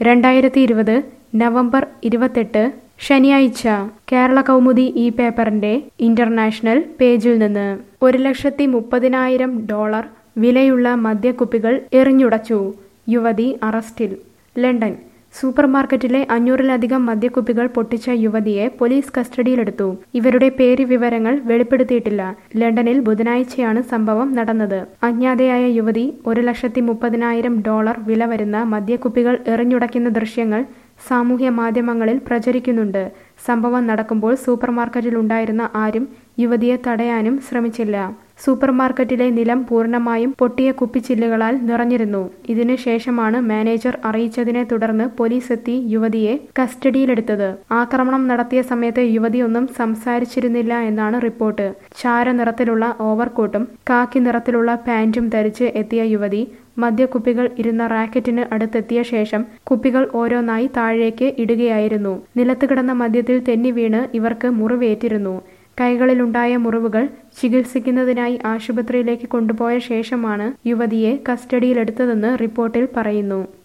രണ്ടായിരത്തി ഇരുപത് നവംബർ ഇരുപത്തെട്ട് ശനിയാഴ്ച കേരള കൗമുദി ഈ പേപ്പറിന്റെ ഇന്റർനാഷണൽ പേജിൽ നിന്ന് ഒരു ലക്ഷത്തി മുപ്പതിനായിരം ഡോളർ വിലയുള്ള മദ്യക്കുപ്പികൾ എറിഞ്ഞുടച്ചു യുവതി അറസ്റ്റിൽ ലണ്ടൻ സൂപ്പർമാർക്കറ്റിലെ അഞ്ഞൂറിലധികം മദ്യക്കുപ്പികൾ പൊട്ടിച്ച യുവതിയെ പോലീസ് കസ്റ്റഡിയിലെടുത്തു ഇവരുടെ പേര് വിവരങ്ങൾ വെളിപ്പെടുത്തിയിട്ടില്ല ലണ്ടനിൽ ബുധനാഴ്ചയാണ് സംഭവം നടന്നത് അജ്ഞാതയായ യുവതി ഒരു ലക്ഷത്തി മുപ്പതിനായിരം ഡോളർ വില വരുന്ന മദ്യക്കുപ്പികൾ എറിഞ്ഞുടയ്ക്കുന്ന ദൃശ്യങ്ങൾ സാമൂഹ്യ മാധ്യമങ്ങളിൽ പ്രചരിക്കുന്നുണ്ട് സംഭവം നടക്കുമ്പോൾ സൂപ്പർമാർക്കറ്റിൽ ഉണ്ടായിരുന്ന ആരും യുവതിയെ തടയാനും ശ്രമിച്ചില്ല സൂപ്പർമാർക്കറ്റിലെ നിലം പൂർണ്ണമായും പൊട്ടിയ കുപ്പിച്ചില്ലുകളാൽ നിറഞ്ഞിരുന്നു ഇതിനു ശേഷമാണ് മാനേജർ അറിയിച്ചതിനെ തുടർന്ന് പോലീസ് എത്തി യുവതിയെ കസ്റ്റഡിയിലെടുത്തത് ആക്രമണം നടത്തിയ സമയത്ത് യുവതി ഒന്നും സംസാരിച്ചിരുന്നില്ല എന്നാണ് റിപ്പോർട്ട് ചാരനിറത്തിലുള്ള ഓവർകോട്ടും കാക്കി നിറത്തിലുള്ള പാന്റും ധരിച്ച് എത്തിയ യുവതി മദ്യക്കുപ്പികൾ ഇരുന്ന റാക്കറ്റിന് അടുത്തെത്തിയ ശേഷം കുപ്പികൾ ഓരോന്നായി താഴേക്ക് ഇടുകയായിരുന്നു നിലത്ത് കിടന്ന മദ്യത്തിൽ തെന്നി വീണ് ഇവർക്ക് മുറിവേറ്റിരുന്നു കൈകളിലുണ്ടായ മുറിവുകൾ ചികിത്സിക്കുന്നതിനായി ആശുപത്രിയിലേക്ക് കൊണ്ടുപോയ ശേഷമാണ് യുവതിയെ കസ്റ്റഡിയിലെടുത്തതെന്ന് റിപ്പോർട്ടിൽ പറയുന്നു